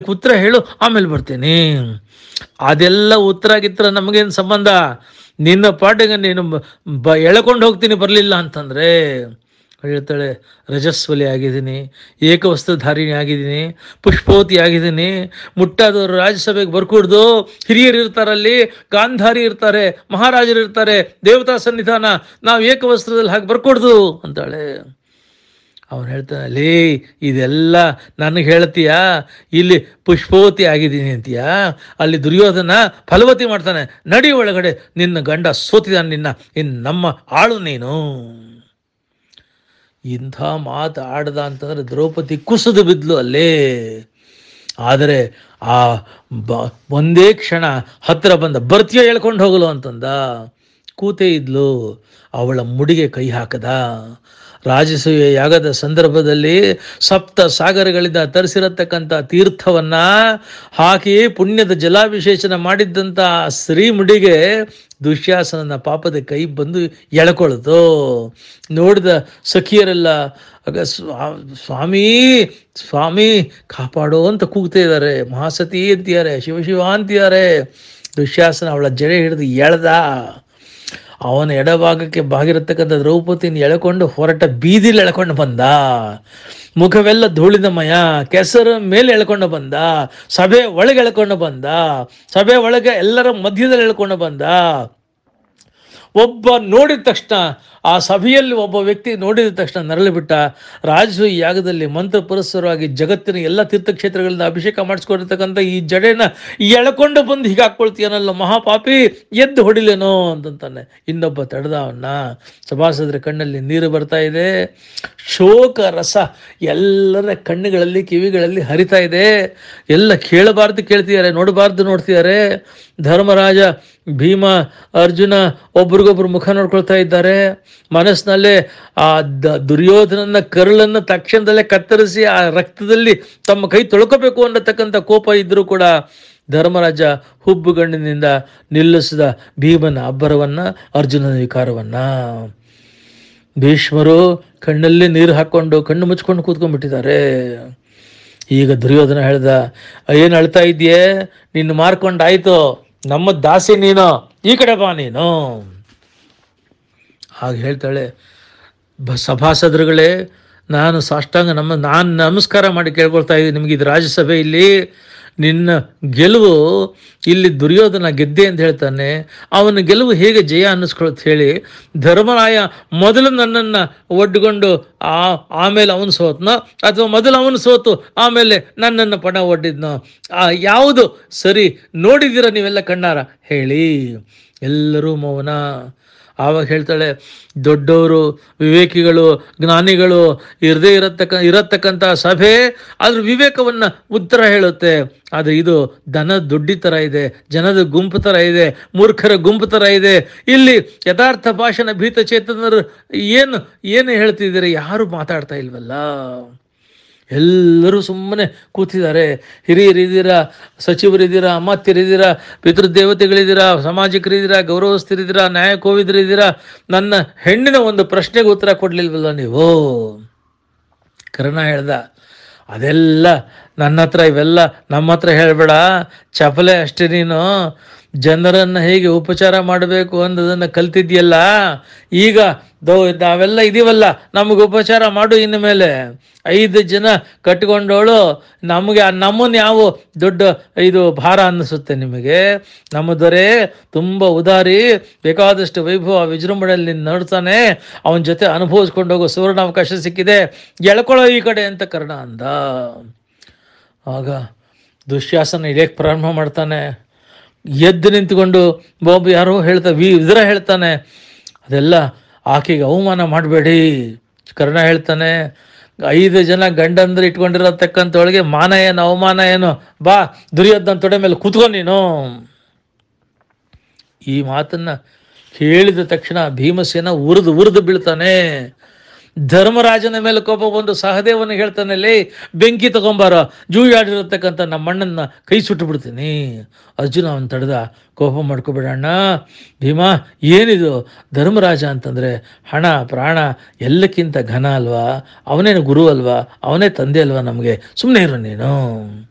ಉತ್ತರ ಹೇಳು ಆಮೇಲೆ ಬರ್ತೀನಿ ಅದೆಲ್ಲ ಉತ್ತರ ಗಿತ್ತರ ನಮಗೇನು ಸಂಬಂಧ ನಿನ್ನ ಪಾಟಿಗೆ ನೀನು ಬ- ಬ ಎಳ್ಕೊಂಡು ಹೋಗ್ತೀನಿ ಬರಲಿಲ್ಲ ಅಂತಂದರೆ ಹೇಳ್ತಾಳೆ ರಜಸ್ವಲಿ ಆಗಿದ್ದೀನಿ ಏಕವಸ್ತ್ರಧಾರಿಣಿ ಆಗಿದ್ದೀನಿ ಪುಷ್ಪವತಿ ಆಗಿದ್ದೀನಿ ಮುಟ್ಟಾದವರು ರಾಜ್ಯಸಭೆಗೆ ಬರ್ಕೂಡ್ದು ಹಿರಿಯರು ಇರ್ತಾರಲ್ಲಿ ಗಾಂಧಾರಿ ಇರ್ತಾರೆ ಮಹಾರಾಜರು ಇರ್ತಾರೆ ದೇವತಾ ಸನ್ನಿಧಾನ ನಾವು ಏಕವಸ್ತ್ರದಲ್ಲಿ ಹಾಗೆ ಬರ್ಕೂಡ್ದು ಅಂತಾಳೆ ಅವನು ಹೇಳ್ತಾನೆ ಲೇ ಇದೆಲ್ಲ ನನಗೆ ಹೇಳ್ತೀಯಾ ಇಲ್ಲಿ ಪುಷ್ಪವತಿ ಆಗಿದ್ದೀನಿ ಅಂತೀಯಾ ಅಲ್ಲಿ ದುರ್ಯೋಧನ ಫಲವತಿ ಮಾಡ್ತಾನೆ ನಡಿ ಒಳಗಡೆ ನಿನ್ನ ಗಂಡ ಸೋತಿದ್ದಾನೆ ನಿನ್ನ ಇನ್ನು ನಮ್ಮ ಆಳು ನೀನು ಇಂಥ ಮಾತು ಆಡ್ದ ಅಂತಂದ್ರೆ ದ್ರೌಪದಿ ಕುಸಿದು ಬಿದ್ಲು ಅಲ್ಲೇ ಆದರೆ ಆ ಬ ಒಂದೇ ಕ್ಷಣ ಹತ್ತಿರ ಬಂದ ಬರ್ತೀಯ ಹೇಳ್ಕೊಂಡು ಹೋಗಲು ಅಂತಂದ ಕೂತೇ ಇದ್ಲು ಅವಳ ಮುಡಿಗೆ ಕೈ ಹಾಕದ ರಾಜಸೂಯ ಯಾಗದ ಸಂದರ್ಭದಲ್ಲಿ ಸಪ್ತ ಸಾಗರಗಳಿಂದ ತರಿಸಿರತಕ್ಕಂಥ ತೀರ್ಥವನ್ನ ಹಾಕಿ ಪುಣ್ಯದ ಜಲಾಭಿಷೇಚನ ಮಾಡಿದ್ದಂಥ ಆ ಶ್ರೀ ಮುಡಿಗೆ ದುಶ್ಯಾಸನನ ಪಾಪದ ಕೈ ಬಂದು ಎಳ್ಕೊಳ್ತು ನೋಡಿದ ಸಖಿಯರೆಲ್ಲ ಆಗ ಸ್ವಾ- ಸ್ವಾಮಿ ಸ್ವಾಮಿ ಕಾಪಾಡೋ ಅಂತ ಕೂಗ್ತಾ ಇದ್ದಾರೆ ಮಹಾಸತಿ ಅಂತಿದ್ದಾರೆ ಶಿವಶಿವ ಅಂತಿದ್ದಾರೆ ದುಶ್ಯಾಸನ ಅವಳ ಜಡೆ ಹಿಡಿದು ಎಳ್ದ ಅವನ ಎಡಭಾಗಕ್ಕೆ ಬಾಗಿರತಕ್ಕಂಥ ದ್ರೌಪದಿನ ಎಳ್ಕೊಂಡು ಹೊರಟ ಬೀದಿಲಿ ಎಳ್ಕೊಂಡು ಬಂದ ಮುಖವೆಲ್ಲ ಧೂಳಿನ ಮಯ ಕೆಸರು ಮೇಲೆ ಎಳ್ಕೊಂಡು ಬಂದ ಸಭೆ ಒಳಗೆ ಎಳ್ಕೊಂಡು ಬಂದ ಸಭೆ ಒಳಗೆ ಎಲ್ಲರ ಮಧ್ಯದಲ್ಲಿ ಎಳ್ಕೊಂಡು ಬಂದ ಒಬ್ಬ ನೋಡಿದ ತಕ್ಷಣ ಆ ಸಭೆಯಲ್ಲಿ ಒಬ್ಬ ವ್ಯಕ್ತಿ ನೋಡಿದ ತಕ್ಷಣ ನರಳಿ ಬಿಟ್ಟ ರಾಜಸೂಯ ಯಾಗದಲ್ಲಿ ಮಂತ್ರ ಪುರಸ್ಸರವಾಗಿ ಜಗತ್ತಿನ ಎಲ್ಲ ತೀರ್ಥಕ್ಷೇತ್ರಗಳಿಂದ ಅಭಿಷೇಕ ಮಾಡಿಸ್ಕೊಂಡಿರ್ತಕ್ಕಂಥ ಈ ಜಡೆನ ಎಳ್ಕೊಂಡು ಬಂದು ಹೀಗೆ ಹಾಕ್ಕೊಳ್ತೀಯನಲ್ಲ ಮಹಾಪಾಪಿ ಎದ್ದು ಹೊಡಿಲೇನೋ ಅಂತಂತಾನೆ ಇನ್ನೊಬ್ಬ ತಡೆದ ಅವನ್ನ ಸಭಾಸದ್ರ ಕಣ್ಣಲ್ಲಿ ನೀರು ಬರ್ತಾ ಇದೆ ಶೋಕ ರಸ ಎಲ್ಲರ ಕಣ್ಣುಗಳಲ್ಲಿ ಕಿವಿಗಳಲ್ಲಿ ಹರಿತಾ ಇದೆ ಎಲ್ಲ ಕೇಳಬಾರ್ದು ಕೇಳ್ತಿದ್ದಾರೆ ನೋಡಬಾರ್ದು ನೋಡ್ತಿದ್ದಾರೆ ಧರ್ಮರಾಜ ಭೀಮ ಅರ್ಜುನ ಒಬ್ರಿಗೊಬ್ರು ಮುಖ ನೋಡ್ಕೊಳ್ತಾ ಇದ್ದಾರೆ ಮನಸ್ಸಿನಲ್ಲೇ ಆ ದ ದುರ್ಯೋಧನನ ಕರುಳನ್ನ ತಕ್ಷಣದಲ್ಲೇ ಕತ್ತರಿಸಿ ಆ ರಕ್ತದಲ್ಲಿ ತಮ್ಮ ಕೈ ತೊಳ್ಕೋಬೇಕು ಅನ್ನತಕ್ಕಂಥ ಕೋಪ ಇದ್ರೂ ಕೂಡ ಧರ್ಮರಾಜ ಹುಬ್ಬುಗಣ್ಣಿನಿಂದ ನಿಲ್ಲಿಸಿದ ಭೀಮನ ಅಬ್ಬರವನ್ನ ಅರ್ಜುನನ ವಿಕಾರವನ್ನ ಭೀಷ್ಮರು ಕಣ್ಣಲ್ಲಿ ನೀರು ಹಾಕ್ಕೊಂಡು ಕಣ್ಣು ಮುಚ್ಕೊಂಡು ಕೂತ್ಕೊಂಡ್ಬಿಟ್ಟಿದ್ದಾರೆ ಈಗ ದುರ್ಯೋಧನ ಹೇಳ್ದ ಏನು ಅಳ್ತಾ ಇದೆಯೇ ನಿನ್ನ ಮಾರ್ಕೊಂಡಾಯ್ತು ನಮ್ಮ ದಾಸಿ ನೀನು ಈ ಕಡೆ ಬಾ ನೀನು ಹಾಗೆ ಹೇಳ್ತಾಳೆ ಬ ಸಭಾಸದರುಗಳೇ ನಾನು ಸಾಷ್ಟಾಂಗ ನಮ್ಮ ನಾನು ನಮಸ್ಕಾರ ಮಾಡಿ ಕೇಳ್ಕೊಳ್ತಾ ಇದ್ದೀನಿ ನಿಮಗೆ ಇದು ರಾಜ್ಯಸಭೆ ಇಲ್ಲಿ ನಿನ್ನ ಗೆಲುವು ಇಲ್ಲಿ ದುರ್ಯೋಧನ ಗೆದ್ದೆ ಅಂತ ಹೇಳ್ತಾನೆ ಅವನ ಗೆಲುವು ಹೇಗೆ ಜಯ ಅನ್ನಿಸ್ಕೊಳತ್ ಹೇಳಿ ಧರ್ಮರಾಯ ಮೊದಲು ನನ್ನನ್ನು ಒಡ್ಕೊಂಡು ಆ ಆಮೇಲೆ ಅವನು ಸೋತ್ನೋ ಅಥವಾ ಮೊದಲು ಅವನು ಸೋತು ಆಮೇಲೆ ನನ್ನನ್ನು ಪಣ ಒಡ್ಡಿದ್ನೋ ಆ ಯಾವುದು ಸರಿ ನೋಡಿದ್ದೀರ ನೀವೆಲ್ಲ ಕಣ್ಣಾರ ಹೇಳಿ ಎಲ್ಲರೂ ಮೌನ ಆವಾಗ ಹೇಳ್ತಾಳೆ ದೊಡ್ಡವರು ವಿವೇಕಿಗಳು ಜ್ಞಾನಿಗಳು ಇರದೇ ಇರತಕ್ಕ ಇರತಕ್ಕಂಥ ಸಭೆ ಅದ್ರ ವಿವೇಕವನ್ನು ಉತ್ತರ ಹೇಳುತ್ತೆ ಆದರೆ ಇದು ದನ ದುಡ್ಡಿ ಥರ ಇದೆ ಜನದ ಗುಂಪು ಥರ ಇದೆ ಮೂರ್ಖರ ಗುಂಪು ಥರ ಇದೆ ಇಲ್ಲಿ ಯಥಾರ್ಥ ಭಾಷಣ ಭೀತ ಚೇತನರು ಏನು ಏನು ಹೇಳ್ತಿದ್ದೀರಿ ಯಾರು ಮಾತಾಡ್ತಾ ಇಲ್ವಲ್ಲ ಎಲ್ಲರೂ ಸುಮ್ಮನೆ ಕೂತಿದ್ದಾರೆ ಹಿರಿಯರಿದ್ದೀರಾ ಸಚಿವರಿದ್ದೀರಾ ಅಮಾತ್ಯರಿದ್ದೀರಾ ಪಿತೃದೇವತೆಗಳಿದ್ದೀರಾ ಸಾಮಾಜಿಕರಿದ್ದೀರಾ ಗೌರವಸ್ಥರಿದ್ದೀರಾ ನ್ಯಾಯ ಕೋವಿದರಿದ್ದೀರಾ ನನ್ನ ಹೆಣ್ಣಿನ ಒಂದು ಪ್ರಶ್ನೆಗೆ ಉತ್ತರ ಕೊಡ್ಲಿಲ್ವಲ್ಲ ನೀವು ಕರ್ಣ ಹೇಳ್ದ ಅದೆಲ್ಲ ನನ್ನ ಹತ್ರ ಇವೆಲ್ಲ ನಮ್ಮ ಹತ್ರ ಹೇಳಬೇಡ ಚಪಲೆ ಅಷ್ಟೇ ನೀನು ಜನರನ್ನು ಹೇಗೆ ಉಪಚಾರ ಮಾಡಬೇಕು ಅನ್ನೋದನ್ನು ಕಲ್ತಿದ್ಯಲ್ಲ ಈಗ ದೋ ನಾವೆಲ್ಲ ಇದೀವಲ್ಲ ನಮಗೆ ಉಪಚಾರ ಮಾಡು ಇನ್ನು ಮೇಲೆ ಐದು ಜನ ಕಟ್ಕೊಂಡವಳು ನಮಗೆ ನಮ್ಮನ್ನು ಯಾವ ದೊಡ್ಡ ಇದು ಭಾರ ಅನ್ನಿಸುತ್ತೆ ನಿಮಗೆ ನಮ್ಮ ದೊರೆ ತುಂಬ ಉದಾರಿ ಬೇಕಾದಷ್ಟು ವೈಭವ ವಿಜೃಂಭಣೆಯಲ್ಲಿ ನೋಡ್ತಾನೆ ಅವನ ಜೊತೆ ಅನುಭವಿಸ್ಕೊಂಡು ಹೋಗೋ ಸುವರ್ಣಾವಕಾಶ ಸಿಕ್ಕಿದೆ ಎಳ್ಕೊಳ್ಳೋ ಈ ಕಡೆ ಅಂತ ಕರ್ಣ ಅಂದ ಆಗ ದುಶ್ಯಾಸನ ಇಳಿಯಕ್ಕೆ ಪ್ರಾರಂಭ ಮಾಡ್ತಾನೆ ಎದ್ದು ನಿಂತ್ಕೊಂಡು ಬಾಬು ಯಾರೋ ಹೇಳ್ತಾ ವಿ ಇದರ ಹೇಳ್ತಾನೆ ಅದೆಲ್ಲ ಆಕೆಗೆ ಅವಮಾನ ಮಾಡಬೇಡಿ ಕರ್ಣ ಹೇಳ್ತಾನೆ ಐದು ಜನ ಗಂಡಂದ್ರೆ ಇಟ್ಕೊಂಡಿರತಕ್ಕಂಥೊಳಗೆ ಮಾನ ಏನು ಅವಮಾನ ಏನು ಬಾ ದುರ್ಯೋಧನ ತೊಡೆ ಮೇಲೆ ಕೂತ್ಕೊ ನೀನು ಈ ಮಾತನ್ನ ಹೇಳಿದ ತಕ್ಷಣ ಭೀಮಸೇನ ಉರಿದು ಉರಿದು ಬೀಳ್ತಾನೆ ಧರ್ಮರಾಜನ ಮೇಲೆ ಕೋಪ ಬಂದು ಸಹದೇವನ ಹೇಳ್ತಾನೆ ಲೇ ಬೆಂಕಿ ತಗೊಂಬಾರ ಜೂಯಾಡಿರತಕ್ಕಂಥ ನಮ್ಮ ಅಣ್ಣನ ಕೈ ಸುಟ್ಟು ಬಿಡ್ತೀನಿ ಅರ್ಜುನ ಅವನ್ ತಡೆದ ಕೋಪ ಮಾಡ್ಕೋಬೇಡಣ್ಣ ಭೀಮಾ ಏನಿದು ಧರ್ಮರಾಜ ಅಂತಂದ್ರೆ ಹಣ ಪ್ರಾಣ ಎಲ್ಲಕ್ಕಿಂತ ಘನ ಅಲ್ವಾ ಅವನೇನು ಗುರು ಅಲ್ವಾ ಅವನೇ ತಂದೆ ಅಲ್ವಾ ನಮಗೆ ಸುಮ್ಮನೆ ಇರು ನೀನು